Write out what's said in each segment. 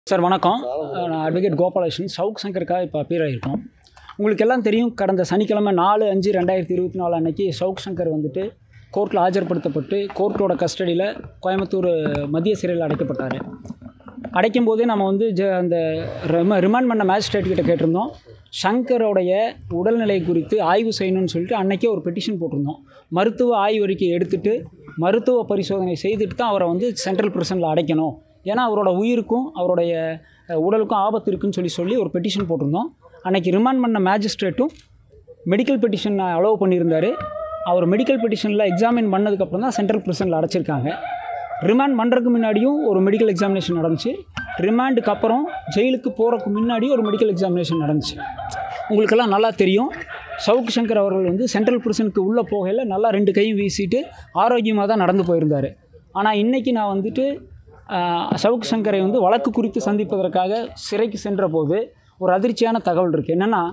Sir வணக்கம் நான் advocate Gopalakrishnan Chowk சங்கருக்காக இப்போ அப்பீர் ஆகியிருக்கோம் உங்களுக்கு எல்லாம் தெரியும் கடந்த சனிக்கிழமை நாலு அஞ்சு ரெண்டாயிரத்தி இருபத்தி நாலு அன்னைக்கு சவுக் சங்கர் வந்துட்டு கோர்ட்டில் ஆஜர்படுத்தப்பட்டு கோர்ட்டோட கஸ்டடியில் கோயம்புத்தூர் மத்திய சிறையில் அடைக்கப்பட்டார் அடைக்கும் போதே நம்ம வந்து ஜ அந்த ரிம ரிமாண்ட் பண்ண மேஜிஸ்ட்ரேட் கிட்ட கேட்டிருந்தோம் சங்கரோடைய உடல்நிலை குறித்து ஆய்வு செய்யணும்னு சொல்லிட்டு அன்னைக்கே ஒரு பெட்டிஷன் போட்டிருந்தோம் மருத்துவ ஆய்வறிக்கை எடுத்துட்டு மருத்துவ பரிசோதனை செய்துட்டு தான் அவரை வந்து சென்ட்ரல் பிரிசனில் அடைக்கணும் ஏன்னா அவரோட உயிருக்கும் அவருடைய அஹ், உடலுக்கும் ஆபத்து இருக்குன்னு சொல்லி சொல்லி ஒரு பெட்டிஷன் போட்டிருந்தோம் அன்னைக்கு ரிமாண்ட் பண்ண மேஜிஸ்ட்ரேட்டும் மெடிக்கல் பெட்டிஷன் அலோவ் பண்ணியிருந்தார் அவர் மெடிக்கல் பெட்டிஷனில் எக்ஸாமின் பண்ணதுக்கப்புறம் தான் சென்ட்ரல் பிரிசனில் அடைச்சிருக்காங்க ரிமாண்ட் பண்ணுறதுக்கு முன்னாடியும் ஒரு மெடிக்கல் எக்ஸாமினேஷன் நடந்துச்சு ரிமாண்டுக்கு அப்புறம் ஜெயிலுக்கு போகிறதுக்கு முன்னாடி ஒரு மெடிக்கல் எக்ஸாமினேஷன் நடந்துச்சு உங்களுக்கெல்லாம் நல்லா தெரியும் சவுக் சங்கர் அவர்கள் வந்து சென்ட்ரல் பிரிசனுக்கு உள்ளே போகையில் நல்லா ரெண்டு கையும் வீசிட்டு ஆரோக்கியமாக தான் நடந்து போயிருந்தார் ஆனால் இன்றைக்கி நான் வந்துட்டு ஆஹ், சவுக் சங்கரை வந்து வழக்கு குறித்து சந்திப்பதற்காக சிறைக்கு சென்ற போது ஒரு அதிர்ச்சியான தகவல் இருக்குது என்னென்னா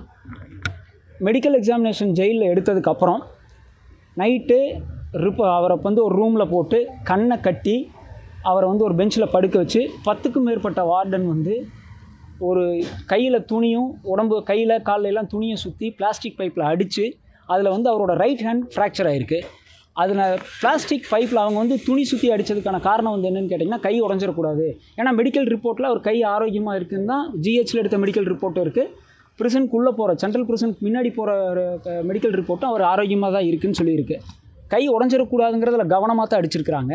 மெடிக்கல் எக்ஸாமினேஷன் ஜெயிலில் எடுத்ததுக்கப்புறம் நைட்டு ரிப்ப அவரை வந்து ஒரு ரூமில் போட்டு கண்ணை கட்டி அவரை வந்து ஒரு பெஞ்சில் படுக்க வச்சு பத்துக்கும் மேற்பட்ட வார்டன் வந்து ஒரு கையில் துணியும் உடம்பு கையில் கால்ல எல்லாம் துணியை சுற்றி பிளாஸ்டிக் பைப்பில் அடித்து அதில் வந்து அவரோட ரைட் ஹேண்ட் ஃப்ராக்சர் ஆகிருக்கு அதில் பிளாஸ்டிக் பைப்பில் அவங்க வந்து துணி சுற்றி அடித்ததுக்கான காரணம் வந்து என்னென்னு கேட்டிங்கன்னா கை உடஞ்சிடக்கூடாது ஏன்னா மெடிக்கல் ரிப்போர்ட்டில் அவர் கை ஆரோக்கியமாக இருக்குன்னு தான் ஜிஹெச்சில் எடுத்த மெடிக்கல் ரிப்போர்ட் இருக்குது ப்ரிசனுக்குள்ளே போகிற சென்ட்ரல் ப்ரிசனுக்கு முன்னாடி போகிற மெடிக்கல் ரிப்போர்ட்டும் அவர் ஆரோக்கியமாக தான் இருக்குன்னு சொல்லியிருக்கு கை உடஞ்சிடக்கூடாதுங்கிறதுல கவனமாக தான் அடிச்சிருக்கிறாங்க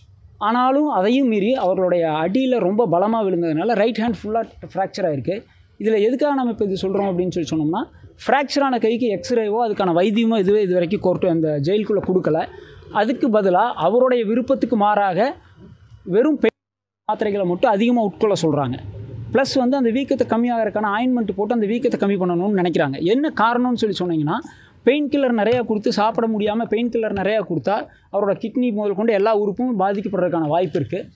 ஆனாலும் அதையும் மீறி அவர்களுடைய அடியில் ரொம்ப பலமாக விழுந்ததுனால ரைட் ஹேண்ட் ஃபுல்லாக ஃப்ராக்சர் ஆகிருக்கு இதில் எதுக்காக நம்ம இப்போ இது சொல்கிறோம் அப்படின்னு சொல்லி சொன்னோம்னா ஃப்ராக்சரான கைக்கு எக்ஸ்ரேவோ அதுக்கான வைத்தியமோ இதுவே இது வரைக்கும் கோர்ட்டு அந்த ஜெயிலுக்குள்ளே கொடுக்கல அதுக்கு பதிலாக அவருடைய விருப்பத்துக்கு மாறாக வெறும் பெயின் மாத்திரைகளை மட்டும் அதிகமாக உட்கொள்ள சொல்கிறாங்க ப்ளஸ் வந்து அந்த வீக்கத்தை கம்மியாகிறதுக்கான ஆயின்மெண்ட் போட்டு அந்த வீக்கத்தை கம்மி பண்ணணும்னு நினைக்கிறாங்க என்ன காரணம்னு சொல்லி சொன்னீங்கன்னா பெயின் கில்லர் நிறையா கொடுத்து சாப்பிட முடியாமல் பெயின் கில்லர் நிறையா கொடுத்தா அவரோட கிட்னி முதல் கொண்டு எல்லா உறுப்பும் பாதிக்கப்படுறதுக்கான வாய்ப்பு இருக்குது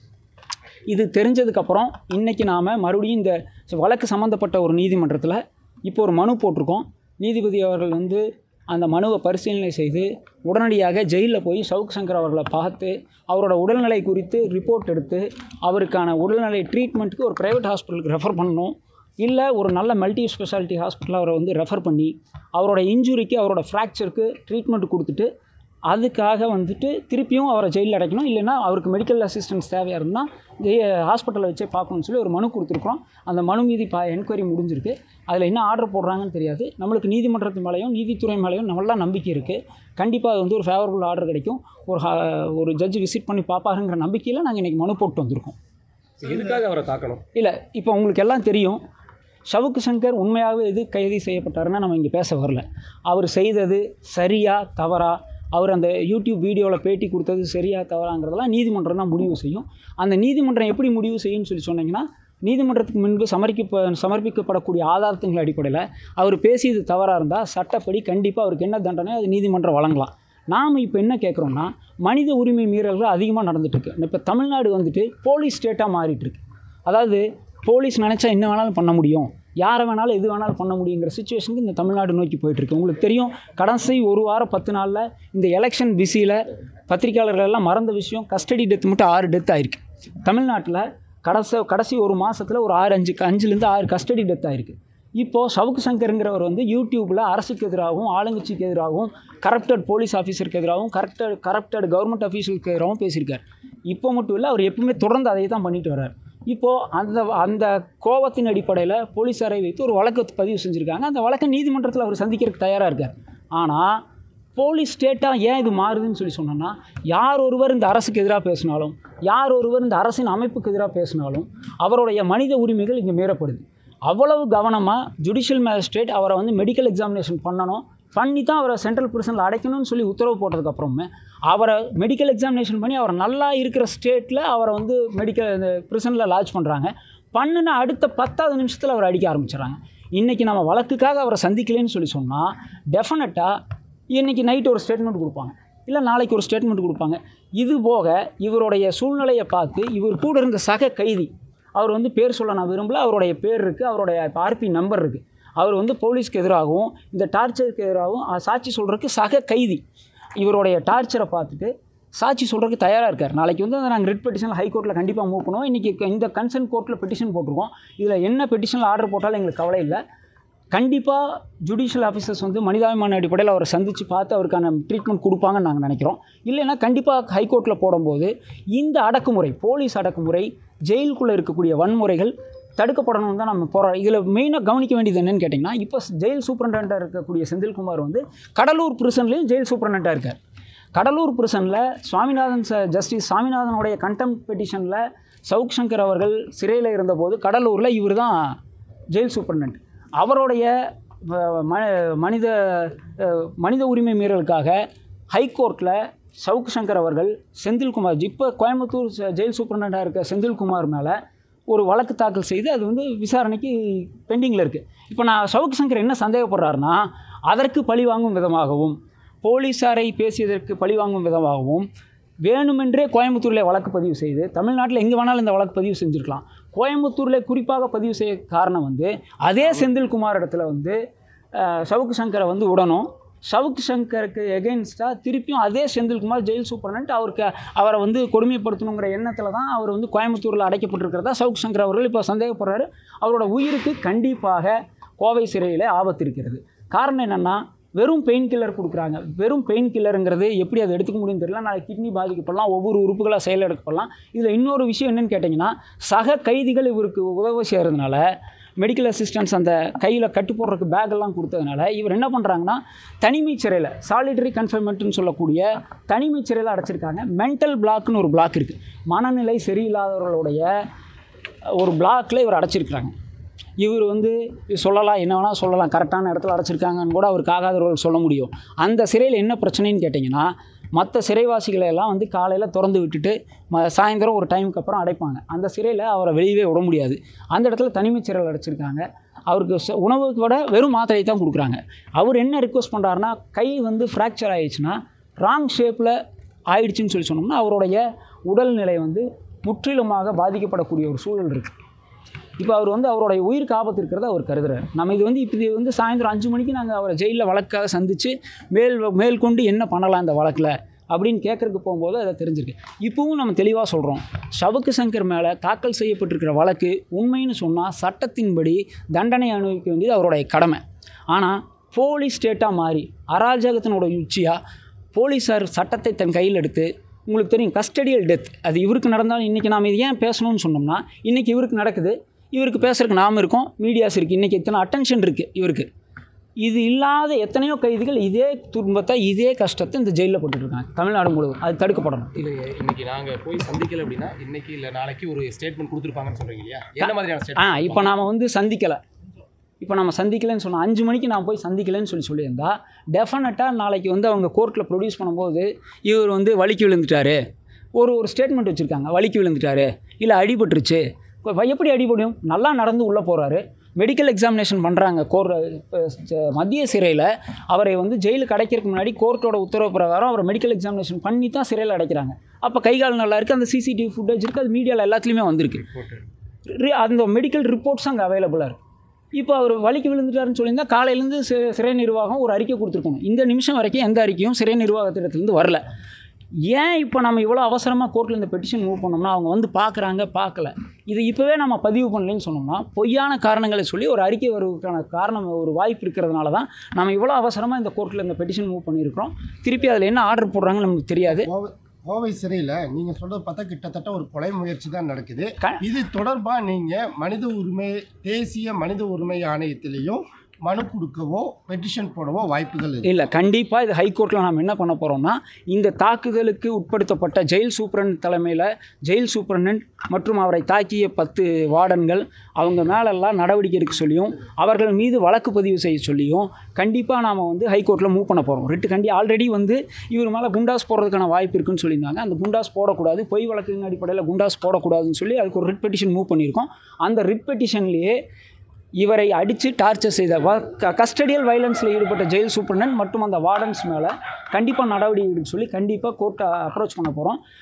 இது தெரிஞ்சதுக்கப்புறம் இன்றைக்கி நாம் மறுபடியும் இந்த வழக்கு சம்மந்தப்பட்ட ஒரு நீதிமன்றத்தில் இப்போ ஒரு மனு போட்டிருக்கோம் நீதிபதி அவர்கள் வந்து அந்த மனுவை பரிசீலனை செய்து உடனடியாக ஜெயிலில் போய் சவுக் சங்கர் அவர்களை பார்த்து அவரோட உடல்நிலை குறித்து ரிப்போர்ட் எடுத்து அவருக்கான உடல்நிலை ட்ரீட்மெண்ட்டுக்கு ஒரு ப்ரைவேட் ஹாஸ்பிட்டலுக்கு ரெஃபர் பண்ணணும் இல்லை ஒரு நல்ல மல்டி ஸ்பெஷாலிட்டி ஹாஸ்பிட்டல் அவரை வந்து ரெஃபர் பண்ணி அவரோட இன்ஜுரிக்கு அவரோட ஃப்ராக்சருக்கு ட்ரீட்மெண்ட் கொடுத்துட்டு அதுக்காக வந்துட்டு திருப்பியும் அவரை ஜெயிலில் அடைக்கணும் இல்லைன்னா அவருக்கு மெடிக்கல் அசிஸ்டன்ஸ் தேவையாக இருந்தால் ஜெய ஹாஸ்பிட்டலில் வச்சே பார்க்கணும்னு சொல்லி ஒரு மனு கொடுத்துருக்குறோம் அந்த மனு மீதி பா என்கொயரி முடிஞ்சிருக்கு அதில் என்ன ஆர்டர் போடுறாங்கன்னு தெரியாது நம்மளுக்கு நீதிமன்றத்து மேலேயும் நீதித்துறை மேலேயும் நல்லா நம்பிக்கை இருக்குது கண்டிப்பாக அது வந்து ஒரு ஃபேவரபுள் ஆர்டர் கிடைக்கும் ஒரு ஹா- ஒரு ஜட்ஜ் விசிட் பண்ணி பார்ப்பாருங்கிற நம்பிக்கையில் நாங்கள் இன்றைக்கி மனு போட்டு வந்திருக்கோம் எதுக்காக அவரை தாக்கணும் இல்லை இப்போ உங்களுக்கு எல்லாம் தெரியும் சவுக்கு சங்கர் உண்மையாகவே எது கைது செய்யப்பட்டாருன்னா நம்ம இங்கே பேச வரல அவர் செய்தது சரியா தவறா அவர் அந்த யூடியூப் வீடியோவில் பேட்டி கொடுத்தது சரியா தவறாங்கிறதெல்லாம் நீதிமன்றம் தான் முடிவு செய்யும் அந்த நீதிமன்றம் எப்படி முடிவு செய்யும்னு சொல்லி சொன்னீங்கன்னா நீதிமன்றத்துக்கு முன்பு சமர்ப்பிக்க சமர்ப்பிக்கப்படக்கூடிய ஆதாரத்தின் அடிப்படையில் அவர் பேசியது தவறாக இருந்தால் சட்டப்படி கண்டிப்பாக அவருக்கு என்ன தண்டனை அது நீதிமன்றம் வழங்கலாம் நாம் இப்போ என்ன கேட்குறோம்னா மனித உரிமை மீறல்கள் அதிகமாக நடந்துட்டுருக்கு இப்போ தமிழ்நாடு வந்துட்டு போலீஸ் ஸ்டேட்டாக மாறிட்டு இருக்கு அதாவது போலீஸ் நினச்சா என்ன வேணாலும் பண்ண முடியும் யாரை வேணாலும் எது வேணாலும் பண்ண முடியுங்கிற சுச்சுவேஷனுக்கு இந்த தமிழ்நாடு நோக்கி போயிட்டுருக்கு உங்களுக்கு தெரியும் கடைசி ஒரு வாரம் பத்து நாளில் இந்த எலெக்ஷன் பிஸியில் பத்திரிக்கையாளர்கள் எல்லாம் மறந்த விஷயம் கஸ்டடி டெத் மட்டும் ஆறு டெத் ஆயிருக்கு தமிழ்நாட்டில் கடைசி கடைசி ஒரு மாதத்தில் ஒரு ஆறு அஞ்சு அஞ்சுலேருந்து ஆறு கஸ்டடி டெத் ஆயிருக்கு இப்போது சவுக்கு சங்கருங்கிறவர் வந்து யூடியூப்பில் அரசுக்கு எதிராகவும் ஆளுங்கட்சிக்கு எதிராகவும் கரப்டட் போலீஸ் ஆஃபீஸருக்கு எதிராகவும் கரப்டட் கரப்டட் கவர்மெண்ட் ஆஃபீஸருக்கு எதிராகவும் பேசியிருக்கார் இப்போ மட்டும் இல்லை அவர் எப்பவுமே தொடர்ந்து அதை தான் பண்ணிட்டு வர்றார் இப்போது அந்த அந்த கோபத்தின் அடிப்படையில் போலீஸாரை வைத்து ஒரு வழக்கு பதிவு செஞ்சுருக்காங்க அந்த வழக்கை நீதிமன்றத்தில் அவர் சந்திக்கிறதுக்கு தயாராக இருக்கார் ஆனால் போலீஸ் ஸ்டேட்டாக ஏன் இது மாறுதுன்னு சொல்லி சொன்னோன்னா யார் ஒருவர் இந்த அரசுக்கு எதிராக பேசினாலும் யார் ஒருவர் இந்த அரசின் அமைப்புக்கு எதிராக பேசினாலும் அவருடைய மனித உரிமைகள் இங்கே மீறப்படுது அவ்வளவு கவனமாக ஜுடிஷியல் மேஜிஸ்ட்ரேட் அவரை வந்து மெடிக்கல் எக்ஸாமினேஷன் பண்ணணும் பண்ணி தான் அவரை சென்ட்ரல் பிரிசனில் அடைக்கணும்னு சொல்லி உத்தரவு போட்டதுக்கப்புறமே அவரை மெடிக்கல் எக்ஸாமினேஷன் பண்ணி அவர் நல்லா இருக்கிற ஸ்டேட்டில் அவரை வந்து மெடிக்கல் இந்த பிரிசனில் லாட்ச் பண்ணுறாங்க பண்ணுன அடுத்த பத்தாவது நிமிஷத்தில் அவர் அடிக்க ஆரம்பிச்சிடுறாங்க இன்றைக்கி நம்ம வழக்குக்காக அவரை சந்திக்கலைன்னு சொல்லி சொன்னால் டெஃபினட்டாக இன்றைக்கி நைட் ஒரு ஸ்டேட்மெண்ட் கொடுப்பாங்க இல்லை நாளைக்கு ஒரு ஸ்டேட்மெண்ட் கொடுப்பாங்க இது போக இவருடைய சூழ்நிலையை பார்த்து இவர் கூட இருந்த சக கைதி அவர் வந்து பேர் சொல்ல நான் விரும்பல அவருடைய பேர் இருக்குது அவருடைய ஆர்பி நம்பர் இருக்குது அவர் வந்து போலீஸ்க்கு எதிராகவும் இந்த டார்ச்சருக்கு எதிராகவும் அஹ், சாட்சி சொல்கிறதுக்கு சக கைதி இவருடைய டார்ச்சரை பார்த்துட்டு சாட்சி சொல்கிறதுக்கு தயாராக இருக்கார் நாளைக்கு வந்து அதை நாங்கள் ரிட் பெட்டிஷனில் ஹைகோர்ட்டில் கண்டிப்பாக மூவ் பண்ணுவோம் இன்றைக்கி இந்த கன்சர்ன் கோர்ட்டில் பெட்டிஷன் போட்டிருக்கோம் இதில் என்ன பெட்டிஷனில் ஆர்டர் போட்டாலும் எங்களுக்கு கவலை இல்லை கண்டிப்பாக ஜுடிஷியல் ஆஃபீஸர்ஸ் வந்து மனிதாபிமான அடிப்படையில் அவரை சந்தித்து பார்த்து அவருக்கான ட்ரீட்மெண்ட் கொடுப்பாங்கன்னு நாங்கள் நினைக்கிறோம் இல்லைன்னா கண்டிப்பாக ஹைகோர்ட்டில் போடும்போது இந்த அடக்குமுறை போலீஸ் அடக்குமுறை ஜெயிலுக்குள்ளே இருக்கக்கூடிய வன்முறைகள் தடுக்கப்படணும் தான் நம்ம போகிறோம் இதில் மெயினாக கவனிக்க வேண்டியது என்னன்னு கேட்டிங்கன்னா இப்போ ஜெயில் சூப்பரண்டாக இருக்கக்கூடிய செந்தில்குமார் வந்து கடலூர் பிரிசன்லேயும் ஜெயில் சூப்பரண்டாக இருக்கார் கடலூர் பிரிசனில் சுவாமிநாதன் ச ஜஸ்டிஸ் சுவாமிநாதனுடைய கண்டம் பெட்டிஷனில் சவுக் சங்கர் அவர்கள் சிறையில் இருந்தபோது கடலூரில் இவர் தான் ஜெயில் சூப்பரண்ட் அவருடைய அஹ், ம மனித அஹ், மனித உரிமை மீறலுக்காக ஹைகோர்ட்டில் சவுக் சங்கர் அவர்கள் செந்தில்குமார் இப்போ கோயம்புத்தூர் ச- ஜெயில் சூப்பரண்டாக இருக்க செந்தில்குமார் மேலே ஒரு வழக்கு தாக்கல் செய்து அது வந்து விசாரணைக்கு பெண்டிங்கில் இருக்குது இப்போ நான் சவுக் சங்கர் என்ன சந்தேகப்படுறாருன்னா அதற்கு பழி வாங்கும் விதமாகவும் போலீஸாரை பேசியதற்கு பழி வாங்கும் விதமாகவும் வேணுமென்றே கோயம்புத்தூரில் வழக்கு பதிவு செய்து தமிழ்நாட்டில் எங்கே வேணாலும் இந்த வழக்கு பதிவு செஞ்சுருக்கலாம் கோயம்புத்தூரில் குறிப்பாக பதிவு செய்ய காரணம் வந்து அதே செந்தில்குமார் இடத்துல வந்து அஹ், சவுக்கு சங்கரை வந்து விடணும் சவுக்கு சங்கருக்கு எகெயின்ஸ்டாக திருப்பியும் அதே செந்தில்குமார் ஜெயில் சூப்பரண்ட் அவருக்கு அவரை வந்து கொடுமைப்படுத்தணுங்கிற எண்ணத்தில் தான் அவர் வந்து கோயம்புத்தூரில் அடைக்கப்பட்டிருக்கிறதா சவுக்கு சங்கர் அவர்கள் இப்போ சந்தேகப்படுறாரு அவரோட உயிருக்கு கண்டிப்பாக கோவை சிறையில் ஆபத்து இருக்கிறது காரணம் என்னென்னா வெறும் பெயின் கில்லர் கொடுக்குறாங்க வெறும் பெயின் கில்லருங்கிறது எப்படி அதை எடுத்துக்க முடியும்னு தெரியல நாளைக்கு கிட்னி பாதிக்கப்படலாம் ஒவ்வொரு உறுப்புகளாக செயலிழக்கப்படலாம் இதில் இன்னொரு விஷயம் என்னன்னு கேட்டிங்கன்னா சக கைதிகள் இவருக்கு உதவி செய்கிறதுனால மெடிக்கல் அசிஸ்டன்ஸ் அந்த கையில் கட்டு போடுறதுக்கு பேக்கெல்லாம் கொடுத்ததுனால இவர் என்ன பண்ணுறாங்கன்னா தனிமை சிறையில் சாலிடரி கன்ஃபைன்மெண்ட்னு சொல்லக்கூடிய தனிமை சிறையில் அடைச்சிருக்காங்க மென்டல் பிளாக்னு ஒரு பிளாக் இருக்குது மனநிலை சரியில்லாதவர்களுடைய ஒரு பிளாக்ல இவர் அடைச்சிருக்கிறாங்க இவர் வந்து சொல்லலாம் என்ன வேணால் சொல்லலாம் கரெக்டான இடத்துல அடைச்சிருக்காங்கன்னு கூட அவருக்கு ஆகாதவர்கள் சொல்ல முடியும் அந்த சிறையில் என்ன பிரச்சனைன்னு கேட்டிங்கன்னா மற்ற சிறைவாசிகளை எல்லாம் வந்து காலையில் திறந்து விட்டுட்டு ம சாயந்தரம் ஒரு டைமுக்கு அப்புறம் அடைப்பாங்க அந்த சிறையில் அவரை வெளியவே விட முடியாது அந்த இடத்துல தனிமைச் சிறையில் அடைச்சிருக்காங்க அவருக்கு ச- உணவுக்கு விட வெறும் மாத்திரை தான் கொடுக்குறாங்க அவர் என்ன ரிக்வஸ்ட் பண்ணுறாருன்னா கை வந்து ஃப்ராக்சர் ஆயிடுச்சுன்னா ராங் ஷேப்பில் ஆயிடுச்சுன்னு சொல்லி சொன்னோம்னா அவருடைய உடல்நிலை வந்து முற்றிலுமாக பாதிக்கப்படக்கூடிய ஒரு சூழல் இருக்குது இப்போ அவர் வந்து அவருடைய உயிருக்கு ஆபத்து இருக்கிறத அவர் கருதுறாரு நம்ம இது வந்து இப்போ இது வந்து சாயந்தரம் அஞ்சு மணிக்கு நாங்கள் அவரை ஜெயிலில் வழக்காக சந்தித்து மேல் மேற்கொண்டு என்ன பண்ணலாம் இந்த வழக்கில் அப்படின்னு கேட்கறதுக்கு போகும்போது அதை தெரிஞ்சிருக்கு இப்போவும் நம்ம தெளிவாக சொல்கிறோம் சவுக்கு சங்கர் மேலே தாக்கல் செய்யப்பட்டிருக்கிற வழக்கு உண்மைன்னு சொன்னால் சட்டத்தின்படி தண்டனை அனுபவிக்க வேண்டியது அவருடைய கடமை ஆனால் போலீஸ் ஸ்டேட்டாக மாறி அராஜகத்தினோட உச்சியாக போலீஸார் சட்டத்தை தன் கையில் எடுத்து உங்களுக்கு தெரியும் கஸ்டடியல் டெத் அது இவருக்கு நடந்தாலும் இன்றைக்கி நாம் இது ஏன் பேசணும்னு சொன்னோம்னா இன்றைக்கி இவருக்கு நடக்குது இவருக்கு பேசுறதுக்கு நாம் இருக்கோம் மீடியாஸ் இருக்குது இன்றைக்கி எத்தனை அட்டென்ஷன் இருக்குது இவருக்கு இது இல்லாத எத்தனையோ கைதிகள் இதே துன்பத்தை இதே கஷ்டத்தை இந்த ஜெயிலில் போட்டுட்ருக்காங்க தமிழ்நாடு முழுவதும் அது தடுக்கப்படணும் இல்லைங்க இன்னைக்கு நாங்கள் போய் சந்திக்கல அப்படின்னா இன்னைக்கு இல்லை நாளைக்கு ஒரு ஸ்டேட்மெண்ட் கொடுத்துருப்பாங்கன்னு சொல்றீங்க இல்லையா என்ன மாதிரியான ஆ ஸ்டேட்மெண்ட் இப்போ நாம் வந்து சந்திக்கலை இப்போ நம்ம சந்திக்கலைன்னு சொன்னோம் அஞ்சு மணிக்கு நான் போய் சந்திக்கலைன்னு சொல்லி சொல்லியிருந்தா டெஃபினட்டாக நாளைக்கு வந்து அவங்க கோர்ட்டில் ப்ரொடியூஸ் பண்ணும்போது இவர் வந்து வலிக்கு விழுந்துட்டாரு ஒரு ஒரு ஸ்டேட்மெண்ட் வச்சுருக்காங்க வலிக்கு விழுந்துட்டாரு இல்லை அடிபட்டுருச்சு இப்போ எப்படி அடிபடும் நல்லா நடந்து உள்ளே போகிறாரு மெடிக்கல் எக்ஸாமினேஷன் பண்ணுறாங்க கோர் இப்ப ச- மத்திய சிறையில் அவரை வந்து ஜெயிலுக்கு அடைக்கிறதுக்கு முன்னாடி கோர்ட்டோட உத்தரவு பிரகாரம் அவரை மெடிக்கல் எக்ஸாமினேஷன் பண்ணி தான் சிறையில் அடைக்கிறாங்க அப்போ கை கால் நல்லா இருக்குது அந்த சிசிடிவி ஃபுட்டேஜ் இருக்குது அது மீடியாவில் எல்லாத்துலேயுமே வந்திருக்கு ரி- அந்த மெடிக்கல் ரிப்போர்ட்ஸ் அங்கே அவைலபிளாக இருக்குது இப்போ அவர் வலிக்கு விழுந்துட்டாருன்னு சொல்லியிருந்தா காலையிலேருந்து சி- சிறை நிர்வாகம் ஒரு அறிக்கை கொடுத்துருக்கணும் இந்த நிமிஷம் வரைக்கும் எந்த அறிக்கையும் சிறை நிர்வாகத்திடத்துலேருந்து வரல ஏன் இப்போ நம்ம இவ்வளோ அவசரமாக கோர்ட்டில் இந்த பெட்டிஷன் மூவ் பண்ணோம்னா அவங்க வந்து பார்க்குறாங்க பார்க்கல இது இப்போவே நம்ம பதிவு பண்ணலைன்னு சொன்னோம்னா பொய்யான காரணங்களை சொல்லி ஒரு அறிக்கை வருவதற்கான காரணம் ஒரு வாய்ப்பு இருக்கிறதுனால தான் நம்ம இவ்வளோ அவசரமாக இந்த கோர்ட்டில் இந்த பெட்டிஷன் மூவ் பண்ணியிருக்கிறோம் திருப்பி அதில் என்ன ஆர்டர் போடுறாங்கன்னு நமக்கு தெரியாது கோவை கோவை சிறையில் நீங்கள் சொல்றது பார்த்தா கிட்டத்தட்ட ஒரு கொலை முயற்சி தான் நடக்குது க- இது தொடர்பாக நீங்கள் மனித உரிமை தேசிய மனித உரிமை ஆணையத்திலையும் மனு கொடுக்கவோ பெட்டிஷன் போடவோ வாய்ப்புகள் இருக்கு இல்லை கண்டிப்பாக இது ஹைகோர்ட்டில் நாம் என்ன பண்ண போகிறோம்னா இந்த தாக்குதலுக்கு உட்படுத்தப்பட்ட ஜெயில் சூப்பரண்ட் தலைமையில் ஜெயில் சூப்பரண்ட் மற்றும் அவரை தாக்கிய பத்து வார்டன்கள் அவங்க மேலெல்லாம் நடவடிக்கை எடுக்க சொல்லியும் அவர்கள் மீது வழக்கு பதிவு செய்ய சொல்லியும் கண்டிப்பாக நாம் வந்து ஹைகோர்ட்டில் மூவ் பண்ண போகிறோம் ரிட்டு கண்டி ஆல்ரெடி வந்து இவர் மேலே குண்டாஸ் போடுறதுக்கான வாய்ப்பு இருக்குன்னு சொல்லியிருந்தாங்க அந்த குண்டாஸ் போடக்கூடாது பொய் வழக்கின் அடிப்படையில் குண்டாஸ் போடக்கூடாதுன்னு சொல்லி அதுக்கு ஒரு ரிட் பெட்டிஷன் மூவ் பண்ணியிருக்கோம் அந்த ரிட் பெட்டிஷன்லேயே இவரை அடித்து டார்ச்சர் செய்த கஸ்டடியல் வயலன்ஸில் ஈடுபட்ட ஜெயில் சூப்பரண்ட் மற்றும் அந்த வார்டன்ஸ் மேலே கண்டிப்பாக நடவடிக்கை எடுக்க சொல்லி கண்டிப்பாக கோர்ட்டை அப்ரோச் பண்ண போகிறோம்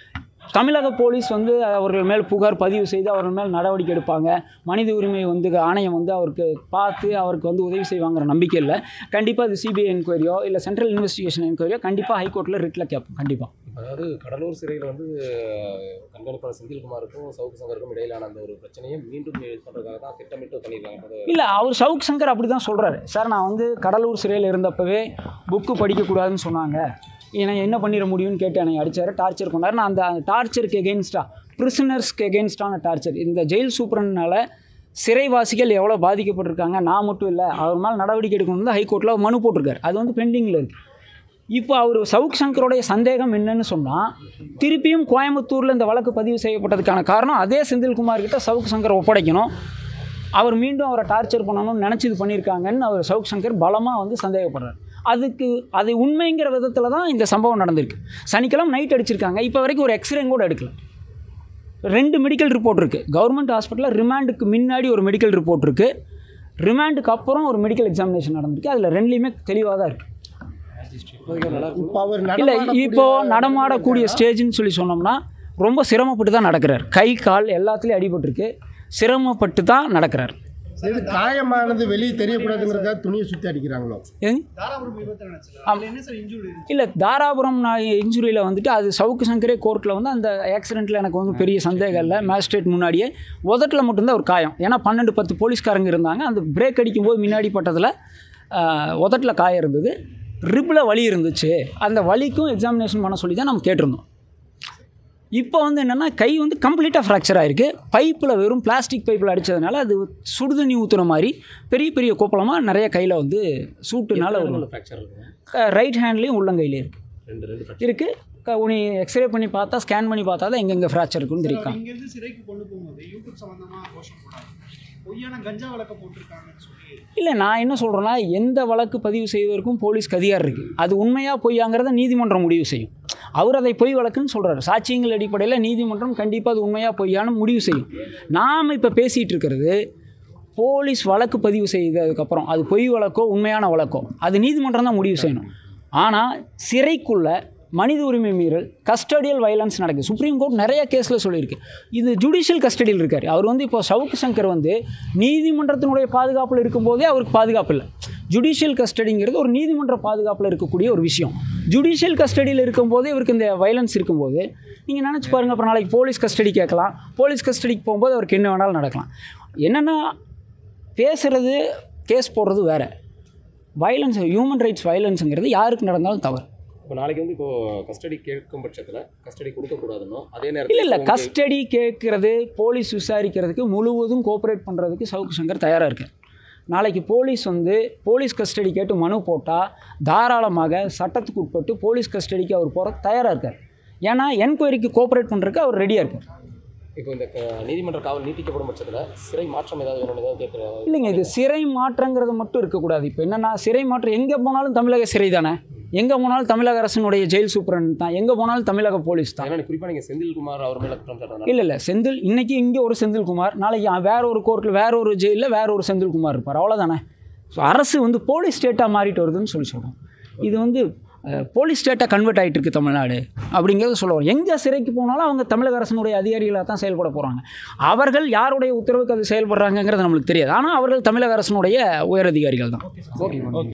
தமிழக போலீஸ் வந்து அவர்கள் மேல் புகார் பதிவு செய்து அவர்கள் மேல் நடவடிக்கை எடுப்பாங்க மனித உரிமை வந்து ஆணையம் வந்து அவருக்கு பார்த்து அவருக்கு வந்து உதவி செய்வாங்கிற நம்பிக்கை இல்லை கண்டிப்பாக அது சிபிஐ என்கொயரியோ இல்லை சென்ட்ரல் இன்வெஸ்டிகேஷன் என்கொயரியோ கண்டிப்பாக ஹைகோர்ட்டில் ரிட்டில் கேட்போம் கண்டிப்பாக அதாவது கடலூர் சிறையில் வந்து அஹ், கண்காணிப்பாளர் செந்தில்குமாருக்கும் சவுக்கு சங்கருக்கும் இடையிலான அந்த ஒரு பிரச்சனையை மீண்டும் இது பண்ணுறதுக்காக தான் திட்டமிட்டு பண்ணியிருக்காங்க அது இல்லை அவர் சவுக் சங்கர் அப்படி தான் சொல்கிறாரு சார் நான் வந்து கடலூர் சிறையில் இருந்தப்பவே புக்கு படிக்கக்கூடாதுன்னு சொன்னாங்க என்னை என்ன பண்ணிட முடியும்னு கேட்டு என்னை அடித்தார் டார்ச்சர் பண்ணார் நான் அந்த அந்த டார்ச்சருக்கு எகென்ஸ்டாக ப்ரிசனர்ஸ்க்கு எகென்ஸ்டான டார்ச்சர் இந்த ஜெயில் சூப்பரனால சிறைவாசிகள் எவ்வளோ பாதிக்கப்பட்டிருக்காங்க நான் மட்டும் இல்லை அவர் மேலே நடவடிக்கை எடுக்கணும் வந்து ஹைகோர்ட்டில் மனு போட்டிருக்காரு அது வந்து பெண்டிங்கில் இருக்குது இப்போ அவர் சவுக் சங்கருடைய சந்தேகம் என்னன்னு சொன்னால் திருப்பியும் கோயம்புத்தூரில் இந்த வழக்கு பதிவு செய்யப்பட்டதுக்கான காரணம் அதே செந்தில்குமார் கிட்ட சவுக் சங்கர் ஒப்படைக்கணும் அவர் மீண்டும் அவரை டார்ச்சர் பண்ணணும்னு நினச்சி இது பண்ணியிருக்காங்கன்னு அவர் சவுக் சங்கர் பலமாக வந்து சந்தேகப்படுறார் அதுக்கு அது உண்மைங்கிற விதத்தில் தான் இந்த சம்பவம் நடந்திருக்கு சனிக்கிழமை நைட் அடிச்சிருக்காங்க இப்போ வரைக்கும் ஒரு எக்ஸ்ரே கூட எடுக்கல ரெண்டு மெடிக்கல் ரிப்போர்ட் இருக்குது கவர்மெண்ட் ஹாஸ்பிட்டலில் ரிமாண்டுக்கு முன்னாடி ஒரு மெடிக்கல் ரிப்போர்ட் இருக்குது ரிமாண்டுக்கு அப்புறம் ஒரு மெடிக்கல் எக்ஸாமினேஷன் நடந்திருக்கு அதில் ரெண்டுலேயுமே தெளிவாக தான் இருக்குது இப்போ அவர் இல்லை நடமாடக்கூடிய- இப்போ நடமாடக்கூடிய ஸ்டேஜ்னு சொல்லி சொன்னோம்னா ரொம்ப சிரமப்பட்டு தான் நடக்கிறார் கை கால் எல்லாத்துலேயும் அடிபட்டிருக்கு சிரமப்பட்டு தான் நடக்கிறார் இது காயமானது வெளியே தெரியக்கூடாதுங்கிறதுக்காக துணியை சுற்றி அடிக்கிறாங்களோ ஏங்க இல்லை தாராபுரம் நான் இன்ஜுரியில் வந்துட்டு அது சவுக்கு சங்கரே கோர்ட்டில் வந்து அந்த ஆக்சிடெண்ட்டில் எனக்கு வந்து பெரிய சந்தேகம் இல்லை மேஜிஸ்ட்ரேட் முன்னாடியே உதட்டில் மட்டும்தான் ஒரு காயம் ஏன்னா பன்னெண்டு பத்து போலீஸ்காரங்க இருந்தாங்க அந்த பிரேக் அடிக்கும்போது முன்னாடி பட்டதில் உதட்டில் காயம் இருந்தது ரிப்பில் வலி இருந்துச்சு அந்த வலிக்கும் எக்ஸாமினேஷன் பண்ண சொல்லி தான் நம்ம கேட்டிருந்தோம் இப்போ வந்து என்னென்னா கை வந்து கம்ப்ளீட்டாக ஃப்ராக்சர் ஆகிருக்கு பைப்பில் வெறும் பிளாஸ்டிக் பைப்பில் அடித்ததுனால அது சுடுதண்ணி ஊற்றுற மாதிரி பெரிய பெரிய கோப்பலமாக நிறைய கையில் வந்து சூட்டுனால ஒரு ஃப்ராக்சர் இருக்குங்க ரைட் ஹேண்ட்லேயும் உள்ளங்கையிலே இருக்குது ரெண்டு ரெண்டு fracture. இருக்குது உனி எக்ஸ்ரே பண்ணி பார்த்தா ஸ்கேன் பண்ணி பார்த்தா தான் எங்கெங்கே ஃப்ராக்சர் இருக்குன்னு தெரியும் இங்கிருந்து சிறைக்கு கொண்டு போகும்போது யூடியூப் சம்பந்தமா கோஷம் போடாது பொய்யான கஞ்சா வழக்க போட்டிருக்காங்கன்னு சொல்லி இல்லை நான் என்ன சொல்கிறேன்னா எந்த வழக்கு பதிவு செய்வதற்கும் போலீஸ்க்கு அதிகாரம் இருக்குது அது உண்மையாக பொய்யாங்கிறத நீதிமன்றம் முடிவு செய்யும் அவர் அதை பொய் வழக்குன்னு சொல்கிறாரு சாட்சியங்கள் அடிப்படையில் நீதிமன்றம் கண்டிப்பாக அது உண்மையாக பொய்யான்னு முடிவு செய்யும் நாம் இப்போ பேசிகிட்டு இருக்கிறது போலீஸ் வழக்கு பதிவு செய்ததுக்கப்புறம் அது பொய் வழக்கோ உண்மையான வழக்கோ அது நீதிமன்றம் தான் முடிவு செய்யணும் ஆனால் சிறைக்குள்ள மனித உரிமை மீறல் கஸ்டடியல் வயலன்ஸ் நடக்குது சுப்ரீம் கோர்ட் நிறைய கேஸில் சொல்லியிருக்கு இது ஜுடிஷியல் கஸ்டடியில் இருக்கார் அவர் வந்து இப்போ சவுக்கு சங்கர் வந்து நீதிமன்றத்தினுடைய பாதுகாப்பில் இருக்கும்போதே அவருக்கு பாதுகாப்பு இல்லை ஜுடிஷியல் கஸ்டடிங்கிறது ஒரு நீதிமன்ற பாதுகாப்பில் இருக்கக்கூடிய ஒரு விஷயம் ஜுடிஷியல் கஸ்டடியில் இருக்கும்போதே இவருக்கு இந்த வயலன்ஸ் இருக்கும்போது நீங்கள் நினச்சி பாருங்கள் அப்புறம் நாளைக்கு போலீஸ் கஸ்டடி கேட்கலாம் போலீஸ் கஸ்டடிக்கு போகும்போது அவருக்கு என்ன வேணாலும் நடக்கலாம் என்னென்னா பேசுகிறது கேஸ் போடுறது வேறு வயலன்ஸ் ஹியூமன் ரைட்ஸ் வயலன்ஸுங்கிறது யாருக்கு நடந்தாலும் தவறு இப்போ நாளைக்கு வந்து இப்போ கஸ்டடி கேட்கும் பட்சத்தில் கஸ்டடி கொடுக்கக்கூடாதுன்னோ அதே இல்லை நேரத்தில் இல்லை கஸ்டடி கேட்குறது போலீஸ் விசாரிக்கிறதுக்கு முழுவதும் கோஆப்ரேட் பண்ணுறதுக்கு சவுக்கு சங்கர் தயாராக இருக்கார் நாளைக்கு போலீஸ் வந்து போலீஸ் கஸ்டடி கேட்டு மனு போட்டால் தாராளமாக சட்டத்துக்கு உட்பட்டு போலீஸ் கஸ்டடிக்கு அவர் போகிற தயாராக இருக்கார் ஏன்னா என்கொயரிக்கு கோஆப்ரேட் பண்ணுறதுக்கு அவர் ரெடியாக இருக்கார் இப்போ இந்த க- நீதிமன்ற காவல் நீட்டிக்கப்படும் பட்சத்தில் சிறை மாற்றம் ஏதாவது வேணும்னு ஏதாவது கேட்குற இல்லைங்க இது சிறை மாற்றங்கிறது மட்டும் இருக்கக்கூடாது இப்போ என்னென்னா சிறை மாற்றம் எங்கே போனாலும் தமிழக சிறை தானே எங்கே போனாலும் தமிழக அரசினுடைய ஜெயில் சூப்பரண்ட் தான் எங்கே போனாலும் தமிழக போலீஸ் தான் ஏன்னா குறிப்பாக நீங்கள் செந்தில்குமார் அவர் மேலே குற்றம் சாட்டுறதுனால இல்லை இல்லை செந்தில் இன்னைக்கு இங்கே ஒரு செந்தில்குமார் நாளைக்கு அ- வேற ஒரு கோர்ட்டில் வேற ஒரு ஜெயிலில் வேற ஒரு செந்தில்குமார் இருப்பார் அவ்வளோதானே ஸோ அரசு வந்து போலீஸ் ஸ்டேட்டாக மாறிட்டு வருதுன்னு சொல்லி சொல்கிறோம் இது வந்து அஹ், போலீஸ் ஸ்டேட்டாக கன்வெர்ட் ஆகிட்டு இருக்கு தமிழ்நாடு அப்படிங்கிறத சொல்ல வரோம் எங்கே சிறைக்கு போனாலும் அவங்க தமிழக அரசினுடைய அதிகாரிகளாக தான் செயல்பட போகிறாங்க அவர்கள் யாருடைய உத்தரவுக்கு அது செயல்படுறாங்கங்கிறது நம்மளுக்கு தெரியாது ஆனால் அவர்கள் தமிழக அரசினுடைய உயர் அதிகாரிகள் தான் ஓகே